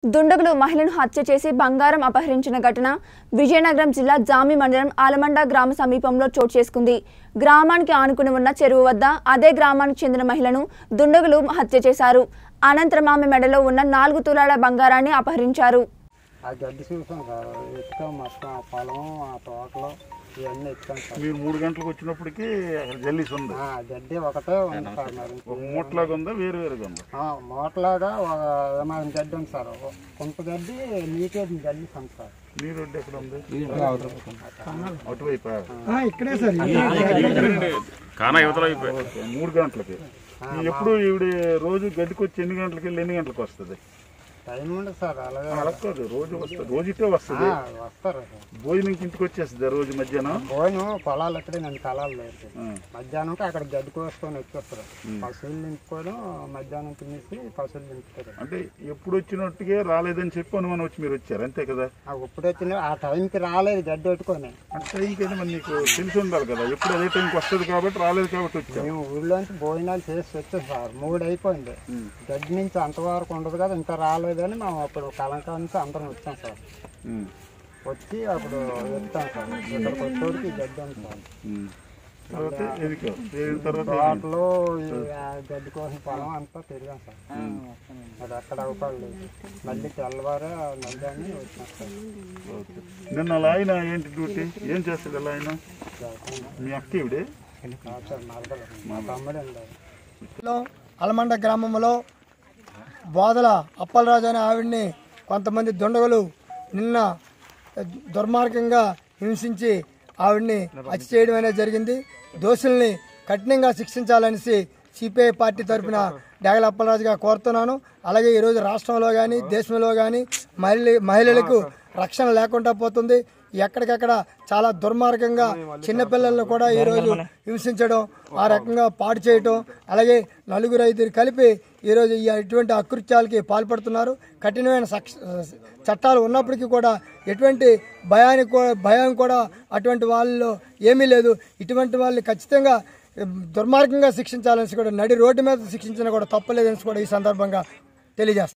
దుండగులు మహిళను హత్య చేసి బంగారం అపహరించిన ఘటన విజయనగరం జిల్లా జామి మండలం ఆలమండ గ్రామ సమీపంలో చోటు చేసుకుంది గ్రామానికి ఆనుకుని ఉన్న చెరువు వద్ద అదే గ్రామానికి చెందిన మహిళను దుండగులు హత్య చేశారు అనంతరం ఆమె మెడలో ఉన్న నాలుగు తులాల బంగారాన్ని అపహరించారు ఆ గడ్డి చూసాం సార్ ఎత్తుకాం మొత్తం ఆ పొలం ఆ తోటలు ఇవన్నీ ఎత్తుకాం సార్ మీరు మూడు గంటలకు వచ్చినప్పటికి అక్కడ జల్లీస్ ఉంది ఆ గడ్డి ఒకటే ఉంది సార్ మరి ఒక మూటలాగా ఉందా వేరు వేరుగా ఉందా ఆ, మూటలాగా ఒక ఏమైనా గడ్డి ఉంది సార్ ఒక కొంత గడ్డి నీకే గడ్డి ఉంది సార్ నీ రోడ్డు ఎక్కడ ఉంది అటువైపు ఇక్కడే సార్ కానా యువతల మూడు గంటలకి ఎప్పుడు ఈవిడ రోజు గడ్డికి వచ్చి ఎన్ని గంటలకి వెళ్ళి ఎన్ని గంటలకు వస్తుంది టైం ఉండదు సార్ అలాగే అలా కాదు రోజు వస్తుంది రోజు ఇట్టే వస్తుంది ఆ, వస్తారు సార్ భోజనంకి ఇంటికి వచ్చేస్తుంది రోజు మధ్యాహ్నం పోయిన పొలాలు ఎక్కడే నన్ను పొలాలు లేదు ఆ. మధ్యాహ్నం అక్కడ గడ్డి కోసుకొని వచ్చేస్తారు పశువులు నింపుకొని మధ్యాహ్నం తినేసి పశువులు నింపుతారు అంటే ఎప్పుడు వచ్చినట్టుగా రాలేదని చెప్పి అనుమానం వచ్చి మీరు వచ్చారు అంతే కదా ఆ ఇప్పుడు వచ్చిన ఆ టైంకి రాలేదు గడ్డి పెట్టుకొని అంటే ఇంకేదో మరి నీకు తెలిసి ఉండాలి కదా ఎప్పుడు అదే టైంకి వస్తుంది కాబట్టి రాలేదు కాబట్టి వచ్చాం మేము ఊళ్ళోంచి భోజనాలు చేసి వచ్చాం సార్ మూడు అయిపోయింది గడ్డి నుంచి అంతవరకు ఉండదు కదా ఇంకా రాలేదని మేము అప్పుడు కలంకా నుంచి అందరం వచ్చాం సార్ ఉమ్. వచ్చి అప్పుడు వెళ్తాం సార్ ఇక్కడికి వచ్చేవాడికి గడ్డి ఉంది సార్ ఉమ్. తర్వాత ఎదికో ఎదిగిన తర్వాత తోటలో ఈ ఆ గడ్డి కోసం పొలం అంతా తిరిగాం సార్ అది అక్కడ అవకాలేదు మళ్ళీ తెల్లవారు మళ్ళీ వచ్చాం సార్ ఓకే. నిన్న అలా ఆయన ఏంటి డ్యూటీ ఏం చేస్తాడు అలా ఆయన మీ అక్క ఇవిడే కాదు సార్ మరదలు మా తమ్ముడు అండి లో అలమండ గ్రామంలో బోదల అప్పలరాజు అనే ఆవిడ్ని కొంతమంది దుండగులు నిన్న దుర్మార్గంగా హింసించి ఆవిడ్ని హత్య చేయడం అనేది జరిగింది దోషుల్ని కఠినంగా శిక్షించాలనేసి సిపిఐ పార్టీ తరఫున డాగల అప్పలరాజుగా కోరుతున్నాను అలాగే ఈరోజు రాష్ట్రంలో కానీ దేశంలో కానీ మహిళ మహిళలకు రక్షణ లేకుండా పోతుంది ఎక్కడికక్కడ చాలా దుర్మార్గంగా చిన్నపిల్లలను కూడా ఈరోజు హింసించడం ఆ రకంగా పాడు చేయటం అలాగే నలుగురు ఐదుగురు కలిపి ఈరోజు ఈ ఇటువంటి అకృత్యాలకి పాల్పడుతున్నారు కఠినమైన సక్ష- చట్టాలు ఉన్నప్పటికీ కూడా ఎటువంటి భయానికి కూ- భయం కూడా అటువంటి వాళ్ళలో ఏమీ లేదు ఇటువంటి వాళ్ళని ఖచ్చితంగా దుర్మార్గంగా శిక్షించాలని కూడా నడి రోడ్డు మీద శిక్షించినా కూడా తప్పలేదని కూడా ఈ సందర్భంగా తెలియజేస్తాను